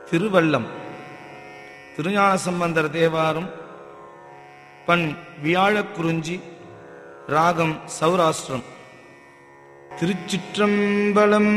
திருவல்லம் திருஞான சம்பந்தர் தேவாரம் பண் வியாழக்குறிஞ்சி ராகம் சௌராஷ்டிரம் திருச்சிற்றம்பலம்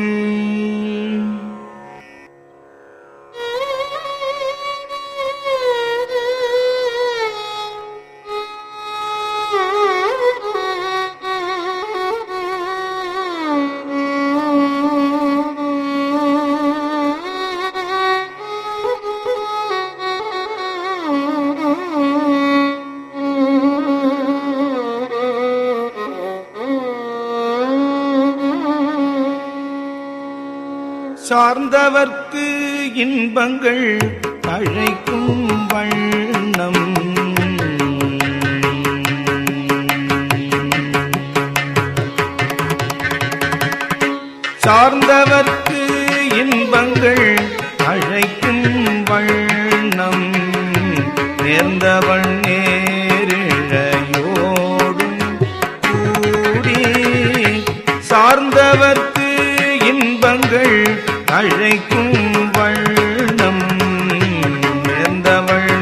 சார்ந்தவர்க்கு இன்பங்கள் அழைக்கும் வண்ணம் சார்ந்தவர்க்கு இன்பங்கள் அழைக்கும் வண்ணம் நேர்ந்தவள் நேரிழையோடும் கூடி சார்ந்தவர்க்கு இன்பங்கள் அழைக்கும் வண்ணம் நேர்ந்தவள்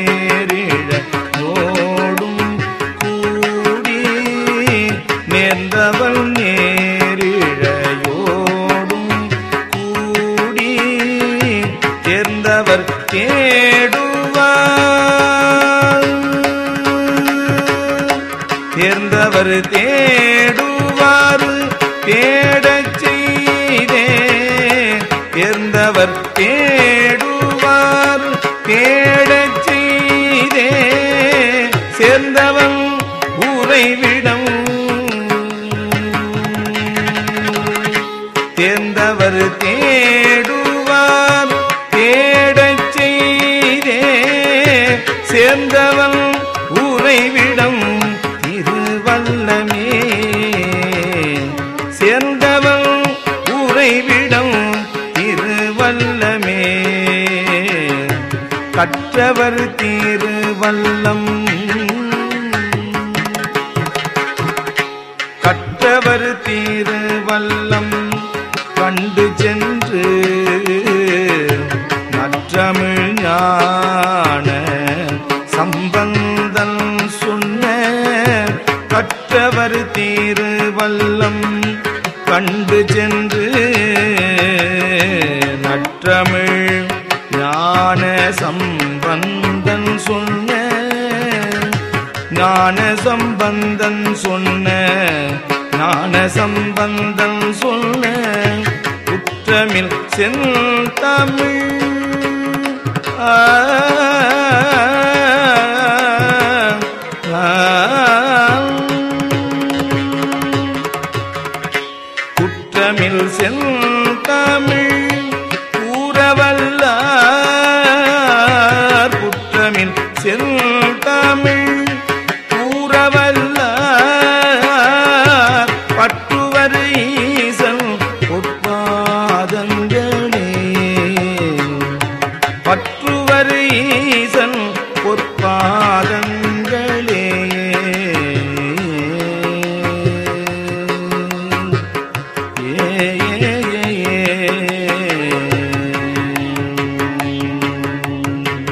நேரிழையோடும் கூடி நேர்ந்தவள் நேரிழையோடும் கூடி தேர்ந்தவர் தேடுவார் தேர்ந்தவர் தேடுவார் தேடச் செய்தே தேர்ந்தவர் தேடுவார் தேடச் செய்தே சேர்ந்தவன் உறைவிடம் தேர்ந்தவர் தேடுவார் தேடச் செய்தே சேர்ந்தவன் உறைவிடம் திருவல்லமே சேர்ந்தவன் உறைவிடம் திருவல்லமே கற்றவர் திருவல்லம் கற்றவர் திருவல்லம் கண்டு சென்று நற்றமிழ் ஞான சம்பந்தன் சொன்ன கற்றவர் திருவல்லம் கண்டு சென்று நற்றமிழ் ஞான சம்பந்தன் சொன்ன ஞான சம்பந்தன் சொன்ன ஞான சம்பந்தன் சொன்ன குற்றமில் செந்தமிழ் ஆ, ஆ, குற்றமில் செந்தமிழ் கூறவல்லார் குற்றமில் செந்தமிழ் கூறவல்லார் பற்றுவர் ஈசன் பொற்பாதங்களே பற்றுவர் ஈசன் பொற்பாதங்களே ஏ ஏ ஏ ஏ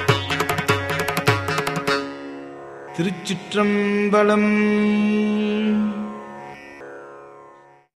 திருச்சிற்றம்பலம்